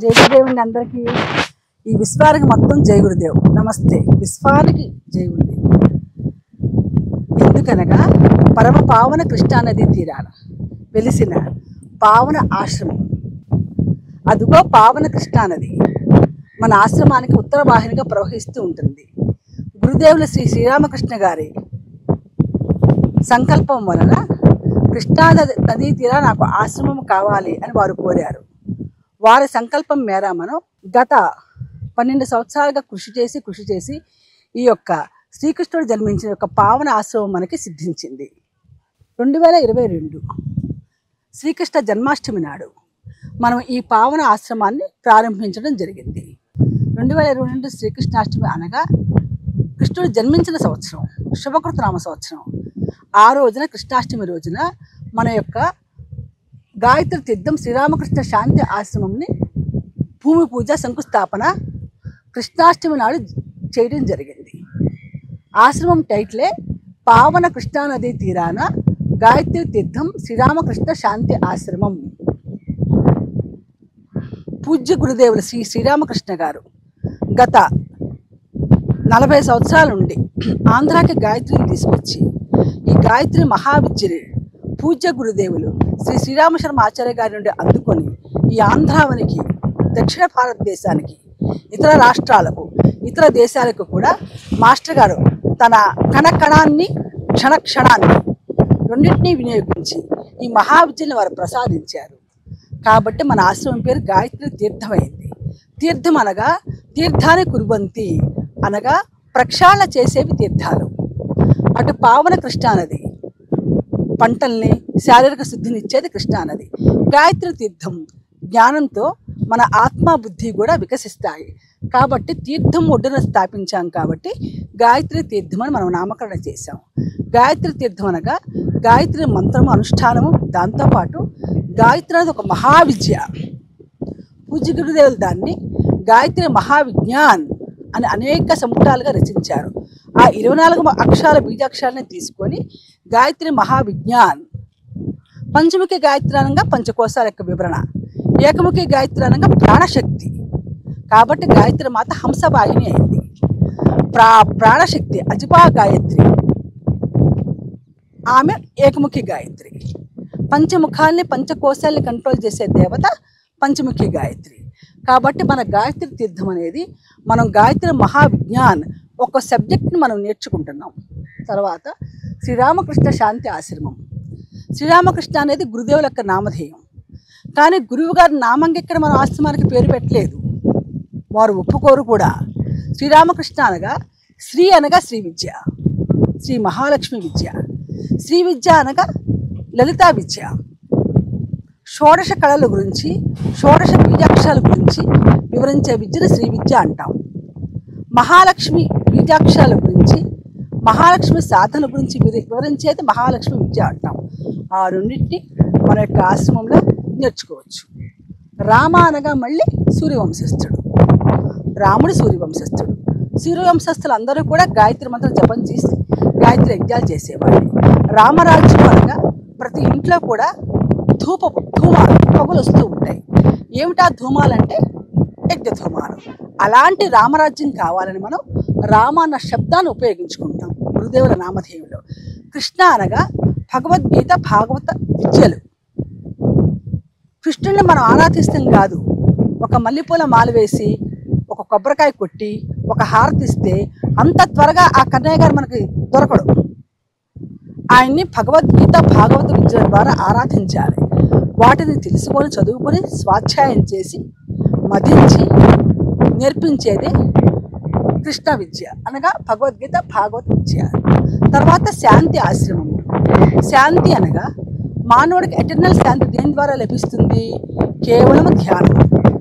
జై గురుదేవుని అందరికీ ఈ విశ్వానికి మొత్తం జై గురుదేవ్ నమస్తే విశ్వానికి జై గురుదేవ్ ఎందుకనగా పరమ పావన కృష్ణానది తీరాన వెలిసిన పావన ఆశ్రమం అదుగో పావన కృష్ణానది మన ఆశ్రమానికి ఉత్తర వాహినిగా ప్రవహిస్తూ ఉంటుంది గురుదేవుల శ్రీ శ్రీరామకృష్ణ గారి సంకల్పం వలన కృష్ణా నది నదీ తీరా నాకు ఆశ్రమం కావాలి అని వారు కోరారు వారి సంకల్పం మేర మనం గత పన్నెండు సంవత్సరాలుగా కృషి చేసి కృషి చేసి ఈ యొక్క శ్రీకృష్ణుడు జన్మించిన యొక్క పావన ఆశ్రమం మనకి సిద్ధించింది రెండు వేల ఇరవై రెండు శ్రీకృష్ణ జన్మాష్టమి నాడు మనం ఈ పావన ఆశ్రమాన్ని ప్రారంభించడం జరిగింది రెండు వేల ఇరవై రెండు శ్రీకృష్ణాష్టమి అనగా కృష్ణుడు జన్మించిన సంవత్సరం శుభకృతనామ సంవత్సరం ఆ రోజున కృష్ణాష్టమి రోజున మన యొక్క గాయత్రి తీర్థం శ్రీరామకృష్ణ శాంతి ఆశ్రమంని భూమి పూజ శంకుస్థాపన కృష్ణాష్టమి నాడు చేయడం జరిగింది ఆశ్రమం టైటిలే పావన కృష్ణానదీ తీరాన గాయత్రి తీర్థం శ్రీరామకృష్ణ శాంతి ఆశ్రమం పూజ్య గురుదేవులు శ్రీ శ్రీరామకృష్ణ గారు గత నలభై సంవత్సరాల నుండి ఆంధ్రాకి గాయత్రిని తీసుకొచ్చి ఈ గాయత్రి మహావిద్యని పూజ్య గురుదేవులు శ్రీ శ్రీరామ శర్మ ఆచార్య గారి నుండి అందుకొని ఈ ఆంధ్రావనికి దక్షిణ భారతదేశానికి ఇతర రాష్ట్రాలకు ఇతర దేశాలకు కూడా మాస్టర్ గారు తన కణ కణాన్ని క్షణ క్షణాన్ని రెండింటినీ వినియోగించి ఈ మహావిద్యను వారు ప్రసాదించారు కాబట్టి మన ఆశ్రమం పేరు గాయత్రి తీర్థమైంది తీర్థం అనగా తీర్థాన్ని కురుబంతి అనగా ప్రక్షాళన చేసేవి తీర్థాలు అటు పావన కృష్ణానది పంటల్ని శారీరక శుద్ధినిచ్చేది కృష్ణానది గాయత్రి తీర్థం జ్ఞానంతో మన ఆత్మ బుద్ధి కూడా వికసిస్తాయి కాబట్టి తీర్థం ఒడ్డున స్థాపించాం కాబట్టి గాయత్రి తీర్థం అని మనం నామకరణ చేశాం గాయత్రి తీర్థం అనగా గాయత్రి మంత్రము అనుష్ఠానము దాంతోపాటు గాయత్రి అనేది ఒక మహావిద్య పూజ్య గురుదేవులు దాన్ని గాయత్రి మహావిజ్ఞాన్ అని అనేక సంపుటాలుగా రచించారు ఆ ఇరవై నాలుగు అక్షరాల బీజాక్షరాలని తీసుకొని గాయత్రి మహావిజ్ఞాన్ పంచముఖి గాయత్రి అనగా పంచకోశాల యొక్క వివరణ ఏకముఖి గాయత్రి అనగా ప్రాణశక్తి కాబట్టి గాయత్రి మాత హంసవాహిని అయింది ప్రా ప్రాణశక్తి అజిపా గాయత్రి ఆమె ఏకముఖి గాయత్రి పంచముఖాల్ని పంచకోశాల్ని కంట్రోల్ చేసే దేవత పంచముఖి గాయత్రి కాబట్టి మన గాయత్రి తీర్థం అనేది మనం గాయత్రి మహావిజ్ఞాన్ ఒక సబ్జెక్ట్ని మనం నేర్చుకుంటున్నాం తర్వాత శ్రీరామకృష్ణ శాంతి ఆశ్రమం శ్రీరామకృష్ణ అనేది గురుదేవుల యొక్క నామధేయం కానీ గురువు గారి నామంగా ఇక్కడ మన ఆశ్రమానికి పేరు పెట్టలేదు వారు ఒప్పుకోరు కూడా శ్రీరామకృష్ణ అనగా శ్రీ అనగా శ్రీ విద్య శ్రీ మహాలక్ష్మి విద్య శ్రీ విద్య అనగా లలితా విద్య షోడశ కళల గురించి షోడశ బీజాక్షరాల గురించి వివరించే విద్యను శ్రీ విద్య అంటాం మహాలక్ష్మి బీజాక్షరాల గురించి మహాలక్ష్మి సాధన గురించి వివరి- వివరించేది మహాలక్ష్మి విద్య అంటాం ఆ రెండింటిని మన యొక్క ఆశ్రమంలో నేర్చుకోవచ్చు రామ అనగా మళ్ళీ సూర్యవంశస్థుడు రాముడు సూర్యవంశస్థుడు సూర్యవంశస్థులు అందరూ కూడా గాయత్రి మంత్రం జపం చేసి గాయత్రి యజ్ఞాలు చేసేవాళ్ళు రామరాజ్యం అనగా ప్రతి ఇంట్లో కూడా ధూప ధూమాలు పొగలు వస్తూ ఉంటాయి ఏమిటా ధూమాలంటే యజ్ఞ ధూమాలు అలాంటి రామరాజ్యం కావాలని మనం రామ అన్న శబ్దాన్ని ఉపయోగించుకుంటాం గురుదేవుల నామధేయంలో కృష్ణ అనగా భగవద్గీత భాగవత విద్యలు కృష్ణుడిని మనం ఆరాధిస్తాం కాదు ఒక మల్లెపూల మాల వేసి ఒక కొబ్బరికాయ కొట్టి ఒక హారతిస్తే అంత త్వరగా ఆ కన్నయ్య గారు మనకి దొరకడు ఆయన్ని భగవద్గీత భాగవత విద్యల ద్వారా ఆరాధించాలి వాటిని తెలుసుకొని చదువుకొని స్వాధ్యాయం చేసి మదించి నేర్పించేదే కృష్ణ విద్య అనగా భగవద్గీత భాగవత విద్య తర్వాత శాంతి ఆశ్రమం శాంతి అనగా మానవుడికి ఎటర్నల్ శాంతి దేని ద్వారా లభిస్తుంది కేవలం ధ్యానం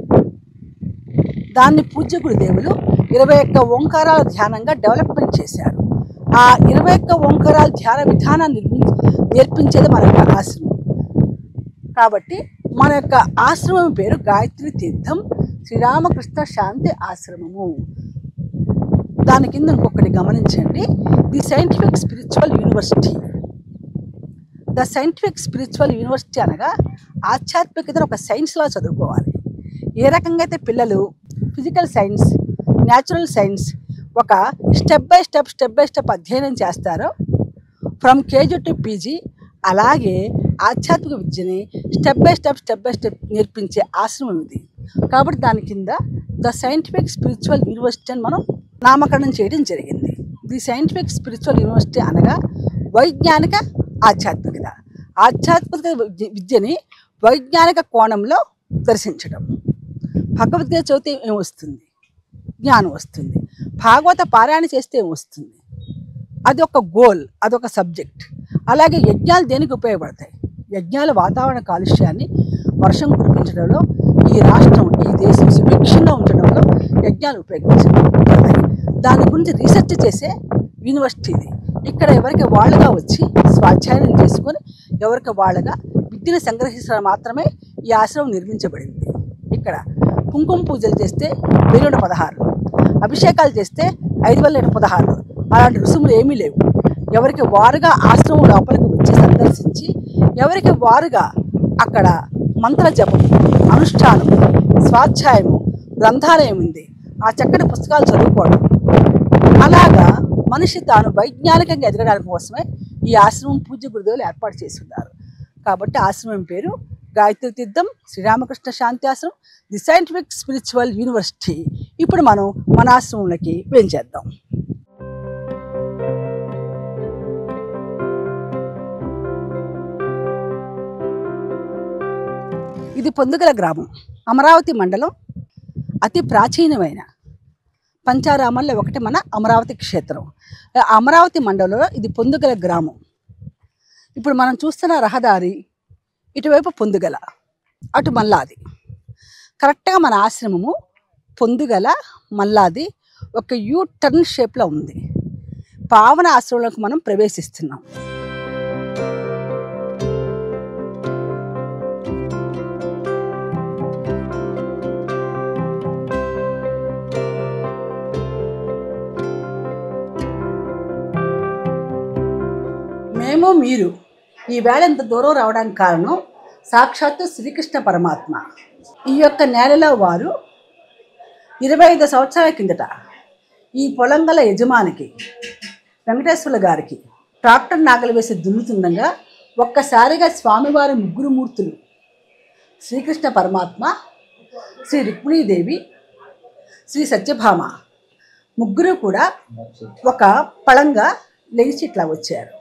దాన్ని పూజ్య గురుదేవులు ఇరవై ఒక్క ఓంకారాల ధ్యానంగా డెవలప్మెంట్ చేశారు ఆ ఇరవై ఒక్క ఓంకారాల ధ్యాన విధానాన్ని నిర్మించి నేర్పించేది మన యొక్క ఆశ్రమం కాబట్టి మన యొక్క ఆశ్రమం పేరు గాయత్రి తీర్థం శ్రీరామకృష్ణ శాంతి ఆశ్రమము దాని కింద ఇంకొకటి గమనించండి the scientific spiritual university the scientific spiritual university అనగా ఆధ్యాత్మికతను ఒక సైన్స్లా చదువుకోవాలి ఏ రకంగా అయితే పిల్లలు ఫిజికల్ సైన్స్ న్యాచురల్ సైన్స్ ఒక step by step step by step అధ్యయనం చేస్తారో ఫ్రమ్ కేజీ టు పీజీ అలాగే ఆధ్యాత్మిక విద్యని step by step step by step నేర్పించే ఆశ్రమం ఇది కాబట్టి దాని కింద ద సైంటిఫిక్ స్పిరిచువల్ యూనివర్సిటీ అని మనం నామకరణం చేయడం జరిగింది ది సైంటిఫిక్ స్పిరిచువల్ యూనివర్సిటీ అనగా వైజ్ఞానిక ఆధ్యాత్మికత ఆధ్యాత్మిక విద్య- విద్యని వైజ్ఞానిక కోణంలో దర్శించడం భగవద్గీత చదివితే ఏం వస్తుంది జ్ఞానం వస్తుంది భాగవత పారాయణ చేస్తే ఏం వస్తుంది అది ఒక గోల్ అదొక సబ్జెక్ట్ అలాగే యజ్ఞాలు దేనికి ఉపయోగపడతాయి యజ్ఞాలు వాతావరణ కాలుష్యాన్ని వర్షం కురిపించడంలో ఈ రాష్ట్రం ఈ దేశం సుభిక్షంగా ఉంచడంలో యజ్ఞాలు ఉపయోగించబడతాయి దాని గురించి రీసెర్చ్ చేసే యూనివర్సిటీ ఇది ఇక్కడ ఎవరికి వాళ్ళగా వచ్చి స్వాధ్యాయనం చేసుకొని ఎవరికి వాళ్ళగా విద్యను సంగ్రహించడం మాత్రమే ఈ ఆశ్రమం నిర్మించబడింది ఇక్కడ కుంకుమ పూజలు చేస్తే వెయ్యి పదహారు అభిషేకాలు చేస్తే ఐదు వేల పదహారు అలాంటి రుసుములు ఏమీ లేవు ఎవరికి వారుగా ఆశ్రమం లోపలికి వచ్చి సందర్శించి ఎవరికి వారుగా అక్కడ మంత్ర జపం అనుష్ఠానం స్వాధ్యాయము గ్రంథాలయం ఉంది ఆ చక్కటి పుస్తకాలు చదువుకోవడం అలాగా మనిషి తాను వైజ్ఞానికంగా ఎదగడానికి కోసమే ఈ ఆశ్రమం పూజ్య గురుదేవులు ఏర్పాటు చేస్తున్నారు కాబట్టి ఆశ్రమం పేరు గాయత్రి తీర్థం శ్రీరామకృష్ణ శాంతి ఆశ్రమం ది సైంటిఫిక్ స్పిరిచువల్ యూనివర్సిటీ ఇప్పుడు మనం మన ఆశ్రమంలోకి వెంచేద్దాం ఇది పొందుగల గ్రామం అమరావతి మండలం అతి ప్రాచీనమైన పంచారామాల్లో ఒకటి మన అమరావతి క్షేత్రం ఆ అమరావతి మండలంలో ఇది పొందుగల గ్రామం ఇప్పుడు మనం చూస్తున్న రహదారి ఇటువైపు పొందుగల అటు మల్లాది కరెక్ట్గా మన ఆశ్రమము పొందుగల మల్లాది ఒక యూ టర్న్ షేప్లో ఉంది పావన ఆశ్రమంలోకి మనం ప్రవేశిస్తున్నాం మేము మీరు ఈ వేళ ఇంత దూరం రావడానికి కారణం సాక్షాత్తు శ్రీకృష్ణ పరమాత్మ ఈ యొక్క నేలలో వారు ఇరవై ఐదు సంవత్సరాల కిందట ఈ పొలం గల యజమానికి వెంకటేశ్వర్ల గారికి ట్రాక్టర్ నాగలు వేసి దున్నుతుండగా ఒక్కసారిగా స్వామివారి ముగ్గురు మూర్తులు శ్రీకృష్ణ పరమాత్మ శ్రీ రుక్మిణీదేవి శ్రీ సత్యభామ ముగ్గురు కూడా ఒక పళంగా లేచి ఇట్లా వచ్చారు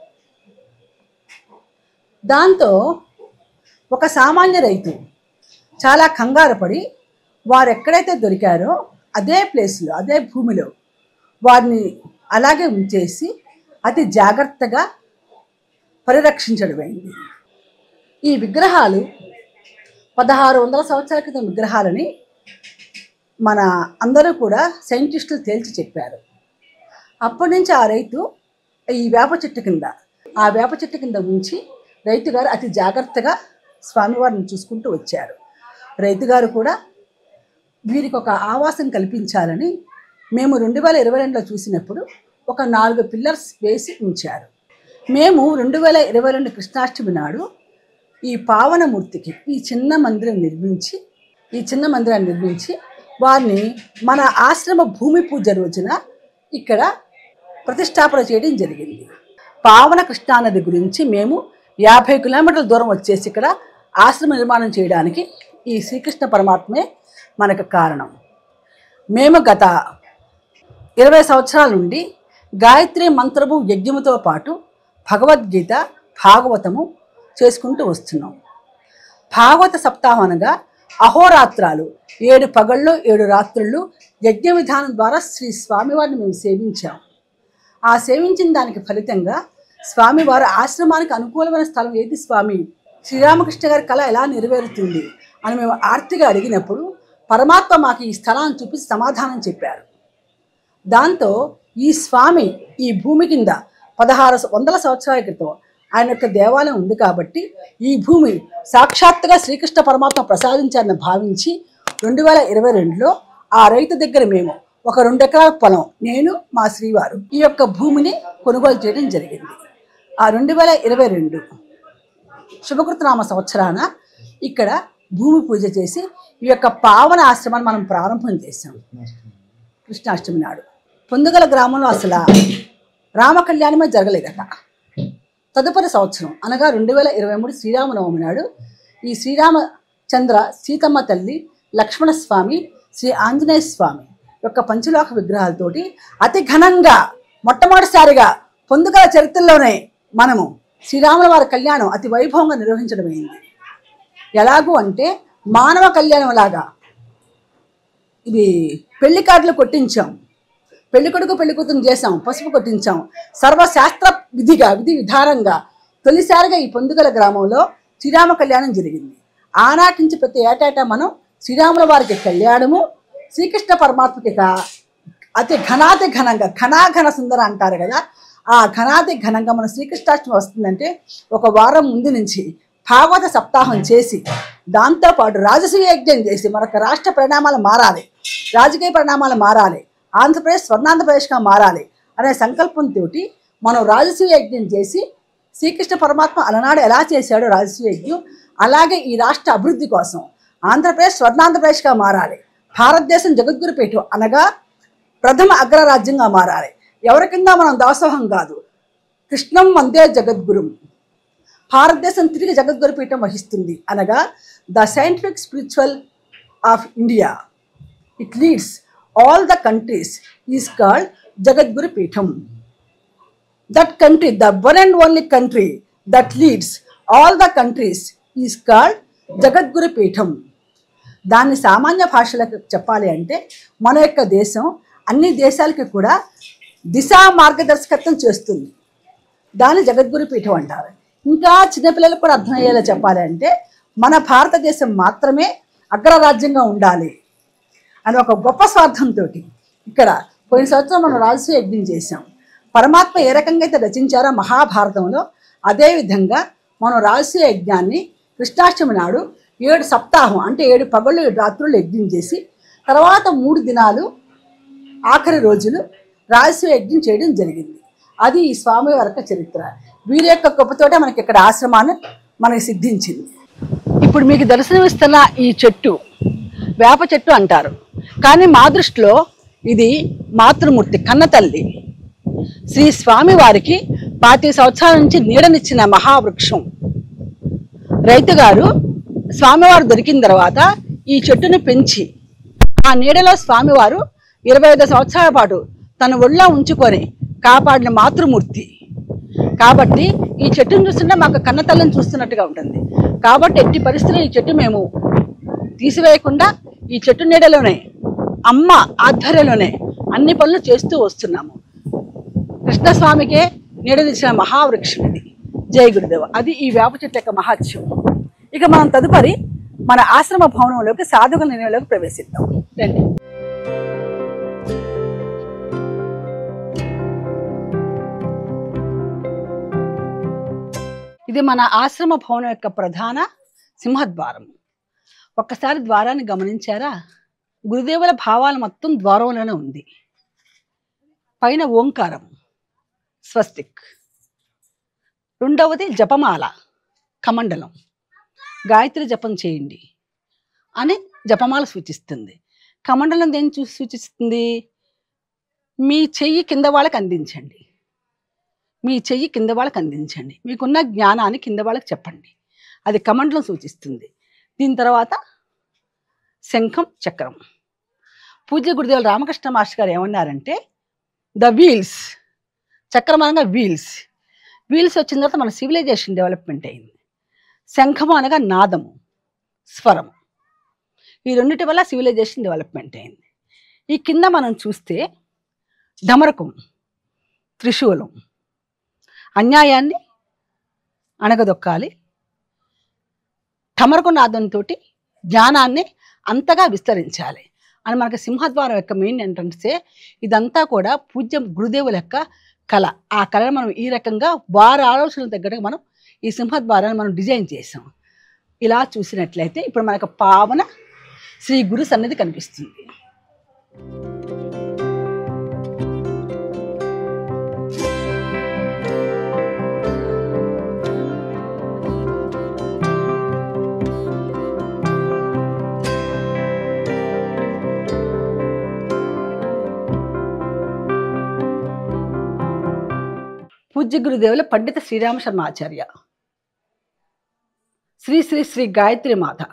దాంతో ఒక సామాన్య రైతు చాలా కంగారు పడి వారు ఎక్కడైతే దొరికారో అదే ప్లేస్లో అదే భూమిలో వారిని అలాగే ఉంచేసి అతి జాగ్రత్తగా పరిరక్షించడమైంది ఈ విగ్రహాలు పదహారు వందల సంవత్సరాల క్రితం విగ్రహాలని మన అందరూ కూడా సైంటిస్టులు తేల్చి చెప్పారు అప్పటి నుంచి ఆ రైతు ఈ వేప చెట్టు కింద ఆ వేప చెట్టు కింద ఉంచి రైతు గారు అతి జాగ్రత్తగా స్వామివారిని చూసుకుంటూ వచ్చారు రైతు గారు కూడా వీరికి ఒక ఆవాసం కల్పించాలని మేము రెండు వేల ఇరవై రెండులో చూసినప్పుడు ఒక నాలుగు పిల్లర్స్ వేసి ఉంచారు మేము రెండు వేల ఇరవై రెండు కృష్ణాష్టమి నాడు ఈ పావనమూర్తికి ఈ చిన్న మందిరం నిర్మించి ఈ చిన్న మందిరాన్ని నిర్మించి వారిని మన ఆశ్రమ భూమి పూజ రోజున ఇక్కడ ప్రతిష్టాపన చేయడం జరిగింది పావన కృష్ణానది గురించి మేము యాభై కిలోమీటర్ల దూరం వచ్చేసి ఇక్కడ ఆశ్రమ నిర్మాణం చేయడానికి ఈ శ్రీకృష్ణ పరమాత్మే మనకు కారణం మేము గత ఇరవై సంవత్సరాల నుండి గాయత్రి మంత్రము యజ్ఞముతో పాటు భగవద్గీత భాగవతము చేసుకుంటూ వస్తున్నాం భాగవత సప్తాహం అనగా అహోరాత్రాలు ఏడు పగళ్ళు ఏడు రాత్రుళ్ళు యజ్ఞ విధానం ద్వారా శ్రీ స్వామివారిని మేము సేవించాం ఆ సేవించిన దానికి ఫలితంగా స్వామివారు ఆశ్రమానికి అనుకూలమైన స్థలం ఏది స్వామి శ్రీరామకృష్ణ గారి కళ ఎలా నెరవేరుతుంది అని మేము ఆర్తిగా అడిగినప్పుడు పరమాత్మ మాకు ఈ స్థలాన్ని చూపించి సమాధానం చెప్పారు దాంతో ఈ స్వామి ఈ భూమి కింద పదహారు వందల సంవత్సరాల క్రితం ఆయన యొక్క దేవాలయం ఉంది కాబట్టి ఈ భూమి సాక్షాత్తుగా శ్రీకృష్ణ పరమాత్మ ప్రసాదించారని భావించి రెండు వేల ఇరవై రెండులో ఆ రైతు దగ్గర మేము ఒక రెండు ఎకరాల పొలం నేను మా శ్రీవారు ఈ యొక్క భూమిని కొనుగోలు చేయడం జరిగింది ఆ రెండు వేల ఇరవై రెండు శుభకృతనామ సంవత్సరాన ఇక్కడ భూమి పూజ చేసి ఈ యొక్క పావన ఆశ్రమాన్ని మనం ప్రారంభం చేసాం కృష్ణాష్టమి నాడు పొందుగల గ్రామంలో అసలు రామ కళ్యాణమే జరగలేదట తదుపరి సంవత్సరం అనగా రెండు వేల ఇరవై మూడు శ్రీరామనవమి నాడు ఈ శ్రీరామచంద్ర సీతమ్మ తల్లి లక్ష్మణస్వామి శ్రీ ఆంజనేయ స్వామి యొక్క పంచలోక విగ్రహాలతోటి అతి ఘనంగా మొట్టమొదటిసారిగా పొందుగల చరిత్రలోనే మనము శ్రీరాముల వారి కళ్యాణం అతి వైభవంగా నిర్వహించడమైంది ఎలాగూ అంటే మానవ కళ్యాణం లాగా ఇది పెళ్లి కార్డులు కొట్టించాం పెళ్లి కొడుకు పెళ్లి కూతురు చేసాం పసుపు కొట్టించాం సర్వశాస్త్ర విధిగా విధి విధానంగా తొలిసారిగా ఈ పొందుగల గ్రామంలో శ్రీరామ కళ్యాణం జరిగింది ఆనాటి నుంచి ప్రతి ఏటేటా మనం శ్రీరాముల వారికి కళ్యాణము శ్రీకృష్ణ పరమాత్మకి కా- అతి ఘనాతి ఘనంగా ఘనాఘన సుందర అంటారు కదా ఆ ఘనాతి ఘనంగా మన శ్రీకృష్ణాష్టమి వస్తుందంటే ఒక వారం ముందు నుంచి భాగవత సప్తాహం చేసి దాంతోపాటు రాజసూయ యజ్ఞం చేసి మనకు రాష్ట్ర పరిణామాలు మారాలి రాజకీయ పరిణామాలు మారాలి ఆంధ్రప్రదేశ్ స్వర్ణాంధ్రప్రదేశ్గా మారాలి అనే సంకల్పంతో మనం రాజసూయ యజ్ఞం చేసి శ్రీకృష్ణ పరమాత్మ అలనాడు ఎలా చేశాడో రాజసూయ యజ్ఞం అలాగే ఈ రాష్ట్ర అభివృద్ధి కోసం ఆంధ్రప్రదేశ్ స్వర్ణాంధ్రప్రదేశ్గా మారాలి భారతదేశం జగద్గురుపీఠం అనగా ప్రథమ అగ్రరాజ్యంగా మారాలి ఎవరి కింద మనం దాసోహం కాదు కృష్ణం వందే జగద్గురు భారతదేశం తిరిగి జగద్గురు పీఠం వహిస్తుంది అనగా the scientific spiritual of India it leads all the countries is called Jagadguru Peetham that country the one and only country that leads all the countries is called Jagadguru Peetham దాన్ని సామాన్య భాషలకు చెప్పాలి అంటే మన యొక్క దేశం అన్ని దేశాలకి కూడా దిశా మార్గదర్శకత్వం చేస్తుంది దాన్ని జగద్గురు పీఠం అంటారు ఇంకా చిన్నపిల్లలకు కూడా అర్థమయ్యేలా చెప్పాలి అంటే మన భారతదేశం మాత్రమే అగ్రరాజ్యంగా ఉండాలి అని ఒక గొప్ప స్వార్థంతో ఇక్కడ పోయిన సంవత్సరం మనం రాజసూయ యజ్ఞం చేశాం పరమాత్మ ఏ రకంగా అయితే రచించారో మహాభారతంలో అదేవిధంగా మనం రాజసూయ యజ్ఞాన్ని కృష్ణాష్టమి నాడు ఏడు సప్తాహం అంటే ఏడు పగళ్ళు ఏడు రాత్రులు యజ్ఞం చేసి తర్వాత మూడు దినాలు ఆఖరి రోజులు రాజసూయ యజ్ఞం చేయడం జరిగింది అది ఈ స్వామి వారి యొక్క చరిత్ర వీరి యొక్క గొప్పతోటే మనకి ఇక్కడ ఆశ్రమాన్ని మనకి సిద్ధించింది ఇప్పుడు మీకు దర్శనమిస్తున్న ఈ చెట్టు వేప చెట్టు అంటారు కానీ మా దృష్టిలో ఇది మాతృమూర్తి కన్నతల్లి శ్రీ స్వామి వారికి పాతి సంవత్సరాల నుంచి నీడనిచ్చిన మహావృక్షం రైతు గారు స్వామివారు దొరికిన తర్వాత ఈ చెట్టును పెంచి ఆ నీడలో స్వామివారు ఇరవై ఐదు సంవత్సరాల పాటు తన ఒళ్ళో ఉంచుకొని కాపాడిన మాతృమూర్తి కాబట్టి ఈ చెట్టును చూస్తుంటే మాకు కన్నతల్లిని చూస్తున్నట్టుగా ఉంటుంది కాబట్టి ఎట్టి పరిస్థితుల్లో ఈ చెట్టు మేము తీసివేయకుండా ఈ చెట్టు నీడలోనే అమ్మ ఆధ్వర్యంలోనే అన్ని పనులు చేస్తూ వస్తున్నాము కృష్ణస్వామికే నీడనిచ్చిన మహావృక్షం ఇది జయ గురుదేవ అది ఈ వేప చెట్టు యొక్క మహాత్యం ఇక మనం తదుపరి మన ఆశ్రమ భవనంలోకి సాధువుల నిలయంలోకి ప్రవేశిద్దాం రండి ఇది మన ఆశ్రమ భవనం యొక్క ప్రధాన సింహద్వారం ఒక్కసారి ద్వారాన్ని గమనించారా గురుదేవుల భావాలు మొత్తం ద్వారంలోనే ఉంది పైన ఓంకారం స్వస్తిక్ రెండవది జపమాల కమండలం గాయత్రి జపం చేయండి అని జపమాల సూచిస్తుంది కమండలం దేని చూ సూచిస్తుంది మీ చెయ్యి కింద వాళ్ళకి అందించండి మీ చెయ్యి కింద వాళ్ళకి అందించండి మీకున్న జ్ఞానాన్ని కింద వాళ్ళకి చెప్పండి అది కమండలం సూచిస్తుంది దీని తర్వాత శంఖం చక్రం పూజ్య గురుదేవులు రామకృష్ణ మాస్టర్ గారు ఏమన్నారంటే ద వీల్స్ చక్రం అనగా వీల్స్ వీల్స్ వచ్చిన తర్వాత మన సివిలైజేషన్ డెవలప్మెంట్ అయింది శంఖము అనగా నాదము స్వరము ఈ రెండిటి వల్ల సివిలైజేషన్ డెవలప్మెంట్ అయింది ఈ కింద మనం చూస్తే ఢమరకం త్రిశూలం అన్యాయాన్ని అణగదొక్కాలి ఠమరకు నాదంతో జ్ఞానాన్ని అంతగా విస్తరించాలి అని మనకి సింహద్వారం యొక్క మెయిన్ ఎంట్రన్సే ఇదంతా కూడా పూజ్య గురుదేవుల యొక్క కళ ఆ కళను మనం ఈ రకంగా వారి ఆలోచనలు తగ్గట్టుగా మనం ఈ సింహద్వారాన్ని మనం డిజైన్ చేసాం ఇలా చూసినట్లయితే ఇప్పుడు మనకు పావన శ్రీ గురు సన్నిధి కనిపిస్తుంది పూజ్య గురుదేవుల పండిత శ్రీరామ శర్మ ఆచార్య శ్రీ శ్రీ శ్రీ గాయత్రి మాత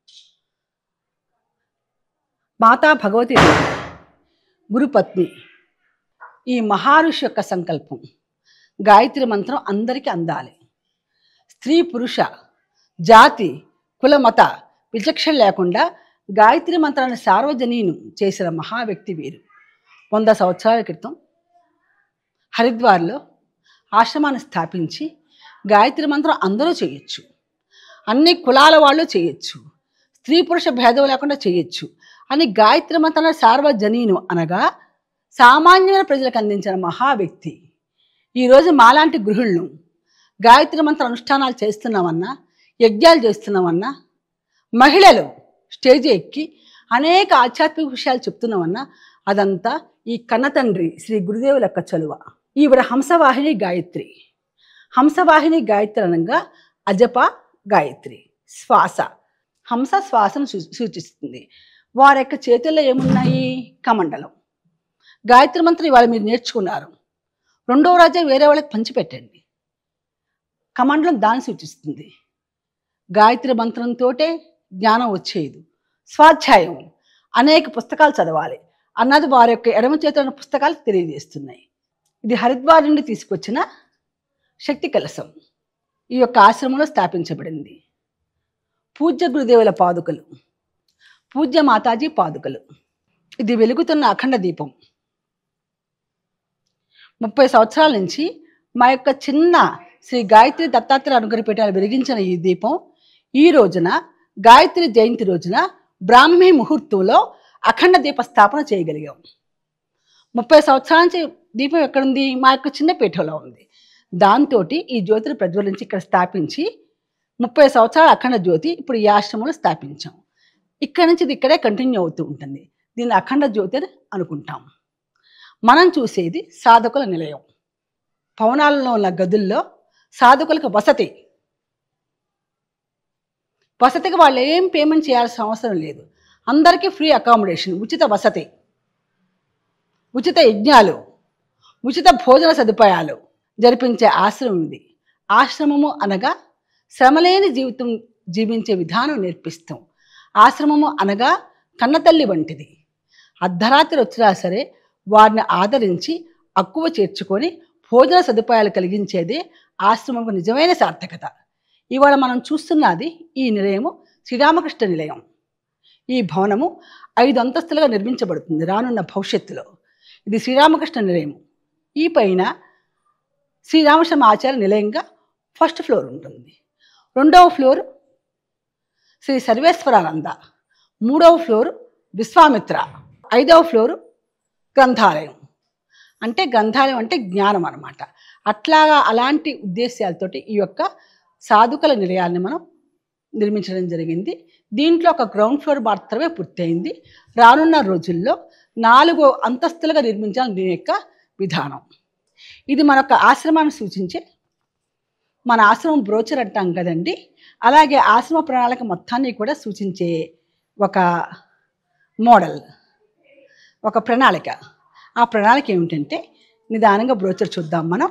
మాతా భగవతి దేవి, గురుపత్ని ఈ మహారుషి యొక్క సంకల్పం గాయత్రి మంత్రం అందరికీ అందాలి స్త్రీ పురుష జాతి కుల మత విచక్షణ లేకుండా గాయత్రి మంత్రాన్ని సార్వజనీయం చేసిన మహా వ్యక్తి వీరు వంద సంవత్సరాల క్రితం హరిద్వార్లో ఆశ్రమాన్ని స్థాపించి గాయత్రి మంత్రం అందరూ చేయొచ్చు అన్ని కులాల వాళ్ళు చేయొచ్చు స్త్రీ పురుష భేదం లేకుండా చేయొచ్చు అని గాయత్రి మంత్రాల సార్వజనీను అనగా సామాన్యమైన ప్రజలకు అందించిన మహా వ్యక్తి ఈరోజు మాలాంటి గృహిణులు గాయత్రి మంత్ర అనుష్ఠానాలు చేస్తున్నామన్నా యజ్ఞాలు చేస్తున్నామన్నా మహిళలు స్టేజ్ ఎక్కి అనేక ఆధ్యాత్మిక విషయాలు చెప్తున్నామన్నా అదంతా ఈ కన్నతండ్రి శ్రీ గురుదేవుల యొక్క చలువ ఈవిడ హంసవాహిని గాయత్రి హంసవాహిని గాయత్రి అనగా అజప గాయత్రి శ్వాస హంస శ్వాసను సూ- సూచిస్తుంది వారి యొక్క చేతుల్లో ఏమున్నాయి కమండలం గాయత్రి మంత్రం ఇవాళ మీరు నేర్చుకున్నారు రెండవ రాజే వేరే వాళ్ళకి పంచిపెట్టండి కమండలం దాన్ని సూచిస్తుంది గాయత్రి మంత్రంతోటే జ్ఞానం వచ్చేది స్వాధ్యాయం అనేక పుస్తకాలు చదవాలి అన్నది వారి యొక్క ఎడమ చేతిలో ఉన్న పుస్తకాలు తెలియజేస్తున్నాయి ఇది హరిద్వార్ నుండి తీసుకొచ్చిన శక్తి కలశం ఈ యొక్క ఆశ్రమంలో స్థాపించబడింది పూజ్య గురుదేవుల పాదుకలు పూజ్య మాతాజీ పాదుకలు ఇది వెలుగుతున్న అఖండ దీపం ముప్పై సంవత్సరాల నుంచి మా యొక్క చిన్న శ్రీ గాయత్రి దత్తాత్రేయ అనుగ్రహపీఠాలు వెలిగించిన ఈ దీపం ఈ రోజున గాయత్రి జయంతి రోజున బ్రాహ్మీ ముహూర్తంలో అఖండ దీప స్థాపన చేయగలిగాం ముప్పై సంవత్సరాల నుంచి దీపం ఎక్కడుంది మా యొక్క చిన్న పీఠంలో ఉంది దాంతో ఈ జ్యోతిని ప్రజ్వలించి ఇక్కడ స్థాపించి ముప్పై సంవత్సరాల అఖండ జ్యోతి ఇప్పుడు ఈ ఆశ్రమంలో స్థాపించాం ఇక్కడ నుంచి ఇది ఇక్కడే కంటిన్యూ అవుతూ ఉంటుంది దీన్ని అఖండ జ్యోతి అని అనుకుంటాం మనం చూసేది సాధకుల నిలయం భవనాలలో ఉన్న గదుల్లో సాధకులకు వసతి వసతికి వాళ్ళు ఏం పేమెంట్ చేయాల్సిన అవసరం లేదు అందరికీ ఫ్రీ అకామిడేషన్ ఉచిత వసతి ఉచిత యజ్ఞాలు ఉచిత భోజన సదుపాయాలు జరిపించే ఆశ్రమం ఇది ఆశ్రమము అనగా శ్రమలేని జీవితం జీవించే విధానం నేర్పిస్తాం ఆశ్రమము అనగా కన్నతల్లి వంటిది అర్ధరాత్రి వచ్చినా సరే వారిని ఆదరించి అక్కువ చేర్చుకొని భోజన సదుపాయాలు కలిగించేదే ఆశ్రమకు నిజమైన సార్థకత ఇవాళ మనం చూస్తున్నది ఈ నిలయము శ్రీరామకృష్ణ నిలయం ఈ భవనము ఐదు అంతస్తులుగా నిర్మించబడుతుంది రానున్న భవిష్యత్తులో ఇది శ్రీరామకృష్ణ నిలయం ఈ పైన శ్రీరామకృష్ణ ఆచార్య నిలయంగా ఫస్ట్ ఫ్లోర్ ఉంటుంది రెండవ ఫ్లోర్ శ్రీ సర్వేశ్వరానంద మూడవ ఫ్లోర్ విశ్వామిత్ర ఐదవ ఫ్లోరు గ్రంథాలయం అంటే గ్రంథాలయం అంటే జ్ఞానం అనమాట అట్లాగా అలాంటి ఉద్దేశాలతోటి ఈ యొక్క సాధుకల నిలయాన్ని మనం నిర్మించడం జరిగింది దీంట్లో ఒక గ్రౌండ్ ఫ్లోర్ మాత్రమే పూర్తయింది రానున్న రోజుల్లో నాలుగు అంతస్తులుగా నిర్మించాలని దీని యొక్క విధానం ఇది మన యొక్క ఆశ్రమాన్ని సూచించే మన ఆశ్రమం బ్రోచర్ అంటాం కదండి అలాగే ఆశ్రమ ప్రణాళిక మొత్తాన్ని కూడా సూచించే ఒక మోడల్ ఒక ప్రణాళిక ఆ ప్రణాళిక ఏమిటంటే నిదానంగా బ్రోచర్ చూద్దాం మనం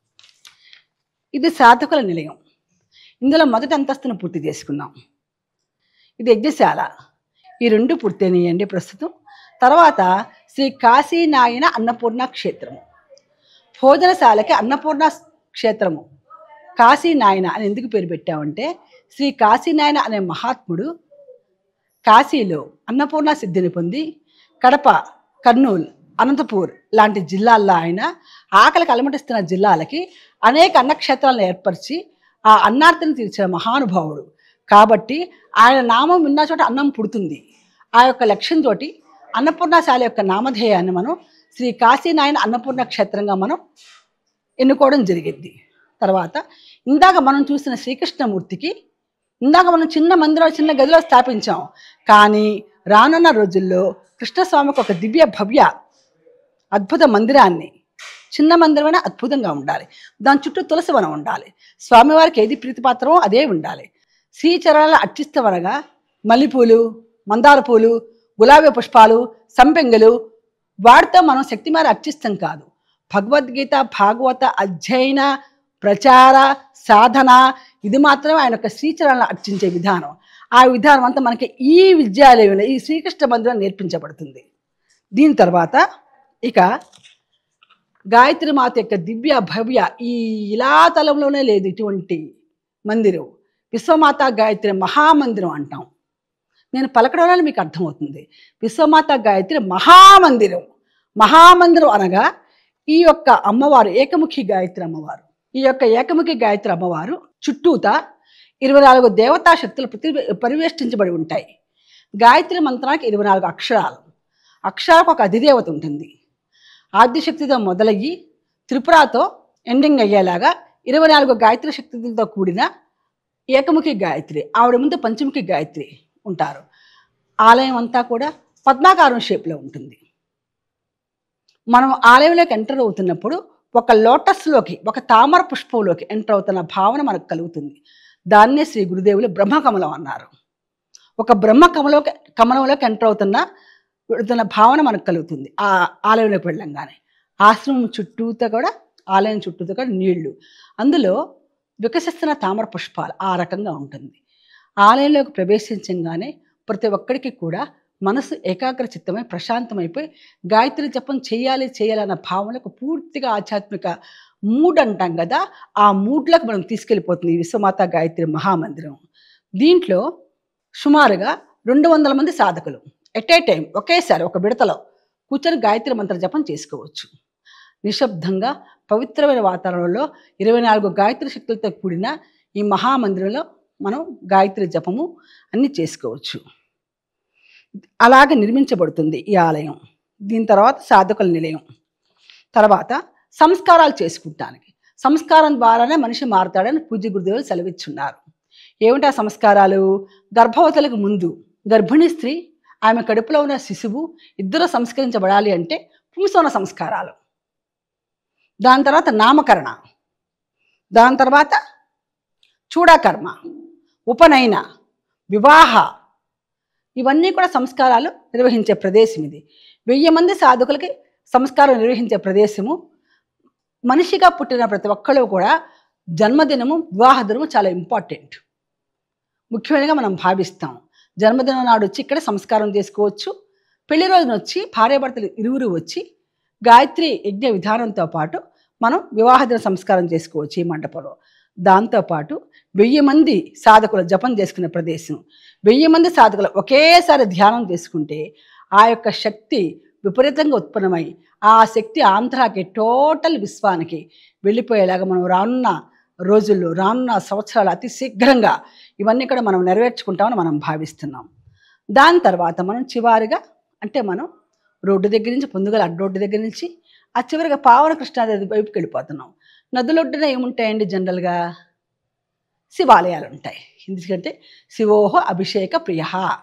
ఇది సాధకుల నిలయం ఇందులో మొదటి అంతస్తును పూర్తి చేసుకున్నాం ఇది యజ్ఞశాల ఈ రెండు పూర్తయినాయండి ప్రస్తుతం తర్వాత శ్రీ కాశీనాయన అన్నపూర్ణ క్షేత్రము భోజనశాలకి అన్నపూర్ణ క్షేత్రము కాశీనాయన అని ఎందుకు పేరు పెట్టామంటే శ్రీ కాశీనాయన అనే మహాత్ముడు కాశీలో అన్నపూర్ణ సిద్ధిని పొంది కడప కర్నూలు అనంతపూర్ లాంటి జిల్లాల్లో ఆయన ఆకలికి అలమటిస్తున్న జిల్లాలకి అనేక అన్నక్షేత్రాలను ఏర్పరిచి ఆ అన్నార్తిని తీర్చిన మహానుభావుడు కాబట్టి ఆయన నామం విన్న చోట అన్నం పుడుతుంది ఆ యొక్క లక్ష్యంతో అన్నపూర్ణశాల యొక్క నామధేయాన్ని మనం శ్రీ కాశీనాయన అన్నపూర్ణ క్షేత్రంగా మనం ఎన్నుకోవడం జరిగింది తర్వాత ఇందాక మనం చూసిన శ్రీకృష్ణమూర్తికి ఇందాక మనం చిన్న మందిరం చిన్న గదిలో స్థాపించాం కానీ రానున్న రోజుల్లో కృష్ణస్వామికి ఒక దివ్య భవ్య అద్భుత మందిరాన్ని చిన్న మందిరమైనా అద్భుతంగా ఉండాలి దాని చుట్టూ తులసి వనం ఉండాలి స్వామివారికి ఏది ప్రీతిపాత్రమో అదే ఉండాలి శ్రీచరణాల అర్చిస్తవనగా మల్లెపూలు మందార పూలు గులాబీ పుష్పాలు సంపెంగలు వాటితో మనం శక్తి మేర అర్చిస్తాం కాదు భగవద్గీత భాగవత అధ్యయన ప్రచార సాధన ఇది మాత్రమే ఆయన యొక్క శ్రీచరణను అర్చించే విధానం ఆ విధానం అంతా మనకి ఈ విద్యాలయంలో ఈ శ్రీకృష్ణ మందిరం నేర్పించబడుతుంది దీని తర్వాత ఇక గాయత్రి మాత యొక్క దివ్య భవ్య ఈ ఇలాతలంలోనే లేదు ఇటువంటి మందిరం విశ్వమాత గాయత్రి మహామందిరం అంటాం నేను పలకడం వల్ల మీకు అర్థమవుతుంది విశ్వమాత గాయత్రి మహామందిరం మహామందిరం అనగా ఈ యొక్క అమ్మవారు ఏకముఖి గాయత్రి అమ్మవారు ఈ యొక్క ఏకముఖి గాయత్రి అమ్మవారు చుట్టూత ఇరవై నాలుగు దేవతా శక్తులు ప్రతి పరివేష్టించబడి ఉంటాయి గాయత్రి మంత్రానికి ఇరవై నాలుగు అక్షరాలు అక్షరాలకు ఒక అధిదేవత ఉంటుంది ఆద్యశక్తితో మొదలయ్యి త్రిపురతో ఎండింగ్ అయ్యేలాగా ఇరవై నాలుగు గాయత్రి శక్తులతో కూడిన ఏకముఖి గాయత్రి ఆవిడ ముందు పంచముఖి గాయత్రి ఉంటారు ఆలయం అంతా కూడా పద్మాకారం షేప్లో ఉంటుంది మనం ఆలయంలోకి ఎంటర్ అవుతున్నప్పుడు ఒక లోటస్లోకి ఒక తామర పుష్పంలోకి ఎంటర్ అవుతున్న భావన మనకు కలుగుతుంది దాన్నే శ్రీ గురుదేవులు బ్రహ్మకమలం అన్నారు ఒక బ్రహ్మ కమలోకి కమలంలోకి ఎంటర్ అవుతున్న వెళుతున్న భావన మనకు కలుగుతుంది ఆ ఆలయంలోకి వెళ్ళంగానే ఆశ్రమం చుట్టూతో కూడా ఆలయం చుట్టూతో కూడా నీళ్లు అందులో వికసిస్తున్న తామర పుష్పాలు ఆ రకంగా ఉంటుంది ఆలయంలోకి ప్రవేశించగానే ప్రతి ఒక్కరికి కూడా మనసు ఏకాగ్ర చిత్తమై ప్రశాంతమైపోయి గాయత్రి జపం చేయాలి చేయాలన్న భావనకు పూర్తిగా ఆధ్యాత్మిక మూడ్ అంటాం కదా ఆ మూడ్లకు మనం తీసుకెళ్ళిపోతుంది ఈ విశ్వమాత గాయత్రి మహామందిరం దీంట్లో సుమారుగా రెండు వందల మంది సాధకులు ఎట్ ఏ టైం ఒకేసారి ఒక విడతలో కూర్చొని గాయత్రి మంత్ర జపం చేసుకోవచ్చు నిశ్శబ్దంగా పవిత్రమైన వాతావరణంలో ఇరవై నాలుగు గాయత్రి శక్తులతో కూడిన ఈ మహామందిరంలో మనం గాయత్రి జపము అన్ని చేసుకోవచ్చు అలాగ నిర్మించబడుతుంది ఈ ఆలయం దీని తర్వాత సాధకుల నిలయం తర్వాత సంస్కారాలు చేసుకుంటానికి సంస్కారం ద్వారానే మనిషి మారుతాడని పూజ్య గురుదేవులు సెలవిచ్చున్నారు ఏమిటా సంస్కారాలు గర్భవతులకు ముందు గర్భిణీ స్త్రీ ఆమె కడుపులో ఉన్న శిశువు ఇద్దరు సంస్కరించబడాలి అంటే పుంసోన సంస్కారాలు దాని తర్వాత నామకరణ దాని తర్వాత చూడాకర్మ ఉపనయన వివాహ ఇవన్నీ కూడా సంస్కారాలు నిర్వహించే ప్రదేశం ఇది వెయ్యి మంది సాధకులకి సంస్కారం నిర్వహించే ప్రదేశము మనిషిగా పుట్టిన ప్రతి ఒక్కళ్ళు కూడా జన్మదినము వివాహ దినము చాలా ఇంపార్టెంట్ ముఖ్యమైనగా మనం భావిస్తాం జన్మదినం నాడు వచ్చి ఇక్కడ సంస్కారం చేసుకోవచ్చు పెళ్లి రోజున వచ్చి భార్యాభర్తలు ఇరువురు వచ్చి గాయత్రి యజ్ఞ విధానంతో పాటు మనం వివాహ దిన సంస్కారం చేసుకోవచ్చు ఈ మండపంలో దాంతోపాటు వెయ్యి మంది సాధకులు జపం చేసుకునే ప్రదేశం వెయ్యి మంది సాధకులు ఒకేసారి ధ్యానం చేసుకుంటే ఆ యొక్క శక్తి విపరీతంగా ఉత్పన్నమై ఆ శక్తి ఆంధ్రాకి టోటల్ విశ్వానికి వెళ్ళిపోయేలాగా మనం రానున్న రోజుల్లో రానున్న సంవత్సరాలు అతి శీఘ్రంగా ఇవన్నీ కూడా మనం నెరవేర్చుకుంటామని మనం భావిస్తున్నాం దాని తర్వాత మనం చివరిగా అంటే మనం రోడ్డు దగ్గర నుంచి పొందుగల అడ్డరోడ్డు దగ్గర నుంచి ఆ చివరిగా పావన కృష్ణానది వైపుకి వెళ్ళిపోతున్నాం నదులొడ్డున ఏముంటాయండి జనరల్గా శివాలయాలు ఉంటాయి ఎందుకంటే శివోహ అభిషేక ప్రియ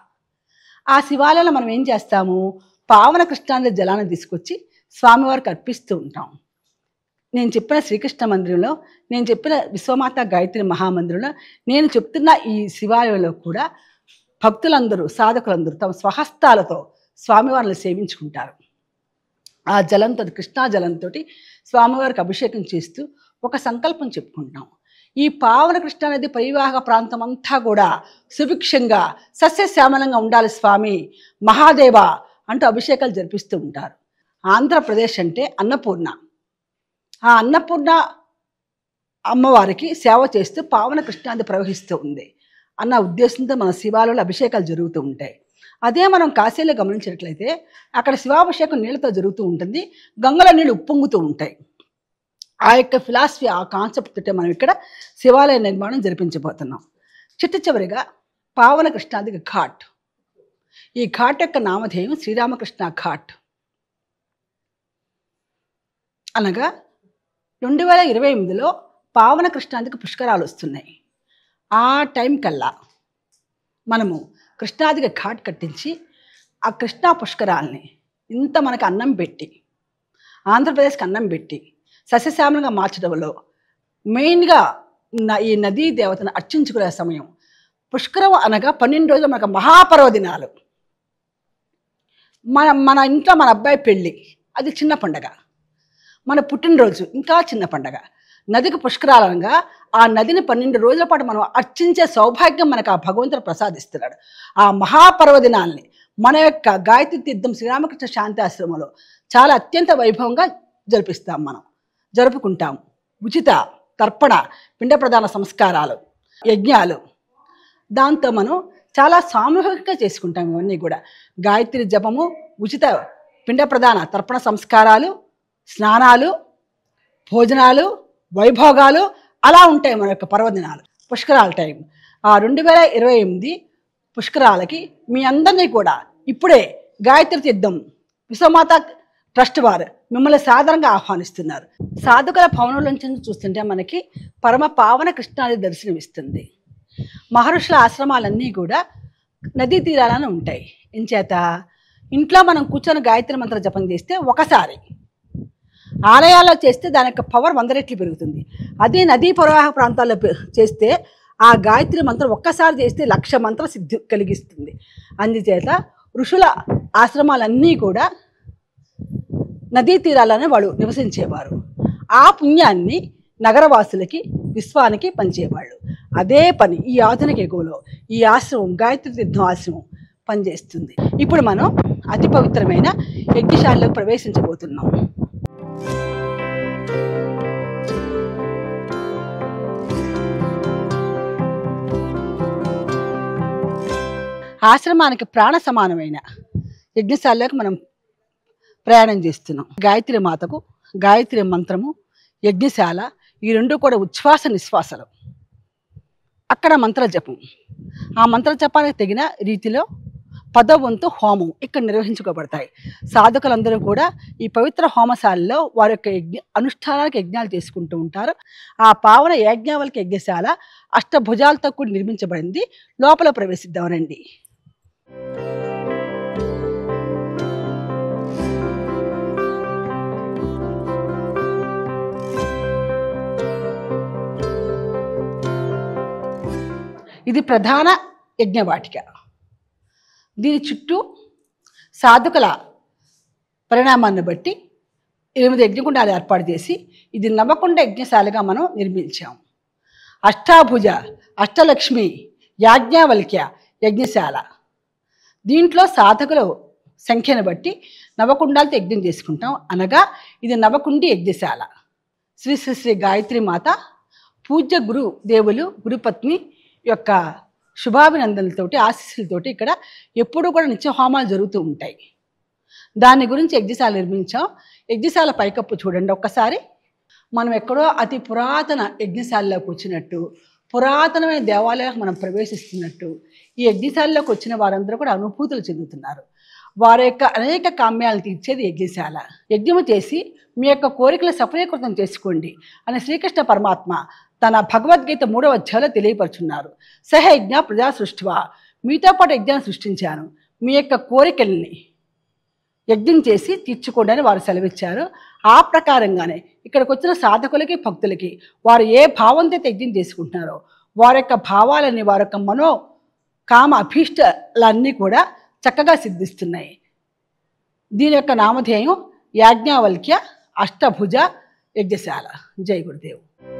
ఆ శివాలయంలో మనం ఏం చేస్తాము పావన కృష్ణానది జలాన్ని తీసుకొచ్చి స్వామివారికి అర్పిస్తూ ఉంటాం నేను చెప్పిన శ్రీకృష్ణ మందిరంలో నేను చెప్పిన విశ్వమాత గాయత్రి మహామందిరంలో నేను చెప్తున్న ఈ శివాలయంలో కూడా భక్తులందరూ సాధకులందరూ తమ స్వహస్తాలతో స్వామివారిని సేవించుకుంటారు ఆ జలంతో కృష్ణా జలంతో స్వామివారికి అభిషేకం చేస్తూ ఒక సంకల్పం చెప్పుకుంటాం ఈ పావన కృష్ణా నది పరివాహక ప్రాంతం అంతా కూడా సుభిక్షంగా సస్యశ్యామలంగా ఉండాలి స్వామి మహాదేవ అంటూ అభిషేకాలు జరిపిస్తూ ఉంటారు ఆంధ్రప్రదేశ్ అంటే అన్నపూర్ణ ఆ అన్నపూర్ణ అమ్మవారికి సేవ చేస్తూ పావన కృష్ణాది ప్రవహిస్తూ ఉంది అన్న ఉద్దేశంతో మన శివాలయంలో అభిషేకాలు జరుగుతూ ఉంటాయి అదే మనం కాశీలో గమనించినట్లయితే అక్కడ శివాభిషేకం నీళ్ళతో జరుగుతూ ఉంటుంది గంగల నీళ్ళు ఉప్పొంగుతూ ఉంటాయి ఆ యొక్క ఫిలాసఫీ ఆ కాన్సెప్ట్ తోటే మనం ఇక్కడ శివాలయ నిర్మాణం జరిపించబోతున్నాం చిట్ట చివరిగా పావన కృష్ణాది ఘాట్ ఈ ఘాట్ యొక్క నామధేయం శ్రీరామకృష్ణ ఘాట్ అనగా రెండు వేల ఇరవై ఎనిమిదిలో పావన కృష్ణాదికి పుష్కరాలు వస్తున్నాయి ఆ టైం కల్లా మనము కృష్ణాదికి ఘాట్ కట్టించి ఆ కృష్ణా పుష్కరాల్ని ఇంత మనకు అన్నం పెట్టి ఆంధ్రప్రదేశ్కి అన్నం పెట్టి సస్యశ్యామలంగా మార్చడంలో మెయిన్గా న- ఈ నదీ దేవతను అర్చించుకునే సమయం పుష్కరం అనగా పన్నెండు రోజులు మనకు మహాపర్వదినాలు మన మన ఇంట్లో మన అబ్బాయి పెళ్ళి అది చిన్న పండగ మన పుట్టినరోజు ఇంకా చిన్న పండగ నదికి పుష్కరాలంగా ఆ నదిని పన్నెండు రోజుల పాటు మనం అర్చించే సౌభాగ్యం మనకు ఆ భగవంతుడు ప్రసాదిస్తున్నాడు ఆ మహాపర్వదినాల్ని మన యొక్క గాయత్రి తీర్థం శ్రీరామకృష్ణ శాంతి ఆశ్రమంలో చాలా అత్యంత వైభవంగా జరిపిస్తాం మనం జరుపుకుంటాం ఉచిత తర్పణ పిండ ప్రధాన సంస్కారాలు యజ్ఞాలు దాంతో మనం చాలా సామూహికంగా చేసుకుంటాం ఇవన్నీ కూడా గాయత్రి జపము ఉచిత పిండ ప్రధాన తర్పణ సంస్కారాలు స్నానాలు భోజనాలు వైభోగాలు అలా ఉంటాయి మన యొక్క పర్వదినాలు పుష్కరాల టైం ఆ రెండు వేల ఇరవై ఎనిమిది పుష్కరాలకి మీ అందరినీ కూడా ఇప్పుడే గాయత్రి తీర్థం విశ్వమాత ట్రస్ట్ వారు మిమ్మల్ని సాధారణంగా ఆహ్వానిస్తున్నారు సాధుకుల భవనం నుంచి చూస్తుంటే మనకి పరమ పావన కృష్ణాది దర్శనమిస్తుంది మహర్షుల ఆశ్రమాలన్నీ కూడా నదీ తీరాలను ఉంటాయి ఎంచేత ఇంట్లో మనం కూర్చొని గాయత్రి మంత్ర జపం చేస్తే ఒకసారి ఆలయాల్లో చేస్తే దాని యొక్క పవర్ వంద రెట్లు పెరుగుతుంది అదే నదీ ప్రవాహ ప్రాంతాల్లో పె- చేస్తే ఆ గాయత్రి మంత్రం ఒక్కసారి చేస్తే లక్ష మంత్ర సిద్ధి కలిగిస్తుంది అందుచేత ఋషుల ఆశ్రమాలన్నీ కూడా నదీ తీరాలనే వాళ్ళు నివసించేవారు ఆ పుణ్యాన్ని నగరవాసులకి విశ్వానికి పంచేవాళ్ళు అదే పని ఈ ఆధునిక యుగంలో ఈ ఆశ్రమం గాయత్రి తీర్థం ఆశ్రమం పనిచేస్తుంది ఇప్పుడు మనం అతి పవిత్రమైన యజ్ఞశాలలో ప్రవేశించబోతున్నాం ఆశ్రమానికి ప్రాణ సమానమైన యజ్ఞశాలలోకి మనం ప్రయాణం చేస్తున్నాం గాయత్రి మాతకు గాయత్రి మంత్రము యజ్ఞశాల ఈ రెండు కూడా ఉచ్ఛ్వాస నిశ్వాసలు అక్కడ మంత్ర జపం ఆ మంత్ర జపానికి తగిన రీతిలో పదవంతు హోమం ఇక్కడ నిర్వహించుకోబడతాయి సాధకులందరూ కూడా ఈ పవిత్ర హోమశాలలో వారి యొక్క యజ్ఞ అనుష్ఠానాలకు యజ్ఞాలు చేసుకుంటూ ఉంటారు ఆ పావన యజ్ఞావళికి యజ్ఞశాల అష్టభుజాలతో కూడి నిర్మించబడింది లోపల ప్రవేశిద్దామనండి ఇది ప్రధాన యజ్ఞవాటిక దీని చుట్టూ సాధకుల పరిణామాన్ని బట్టి ఎనిమిది యజ్ఞకుండాలు ఏర్పాటు చేసి ఇది నవకుండ యజ్ఞశాలగా మనం నిర్మించాం అష్టాభుజ అష్టలక్ష్మి యాజ్ఞావల్క్య యజ్ఞశాల దీంట్లో సాధకుల సంఖ్యను బట్టి నవకుండాలతో యజ్ఞం చేసుకుంటాం అనగా ఇది నవకుండి యజ్ఞశాల శ్రీ శ్రీ శ్రీ గాయత్రి మాత పూజ్య గురు దేవులు గురుపత్ని యొక్క శుభాభినందనలతోటి ఆశీస్సులతోటి ఇక్కడ ఎప్పుడూ కూడా నిత్య హోమాలు జరుగుతూ ఉంటాయి దాని గురించి యజ్ఞశాల నిర్మించాం యజ్ఞశాల పైకప్పు చూడండి ఒక్కసారి మనం ఎక్కడో అతి పురాతన యజ్ఞశాలలోకి వచ్చినట్టు పురాతనమైన దేవాలయాలకు మనం ప్రవేశిస్తున్నట్టు ఈ యజ్ఞశాలలోకి వచ్చిన వారందరూ కూడా అనుభూతులు చెందుతున్నారు వారి యొక్క అనేక కామ్యాలను తీర్చేది యజ్ఞశాల యజ్ఞము చేసి మీ యొక్క కోరికలు సఫలీకృతం చేసుకోండి అని శ్రీకృష్ణ పరమాత్మ తన భగవద్గీత మూడవ అధ్యాయంలో తెలియపరుచున్నారు సహ యజ్ఞ ప్రజా సృష్టివా మీతో పాటు యజ్ఞాన్ని సృష్టించాను మీ యొక్క కోరికల్ని యజ్ఞం చేసి తీర్చుకోండి అని వారు సెలవిచ్చారు ఆ ప్రకారంగానే ఇక్కడికి వచ్చిన సాధకులకి భక్తులకి వారు ఏ భావంతో అయితే యజ్ఞం చేసుకుంటున్నారో వారి యొక్క భావాలని వారి యొక్క మనో కామ అభీష్టాలన్నీ కూడా చక్కగా సిద్ధిస్తున్నాయి దీని యొక్క నామధేయం యాజ్ఞావల్క్య అష్టభుజ యజ్ఞశాల జై గురుదేవ్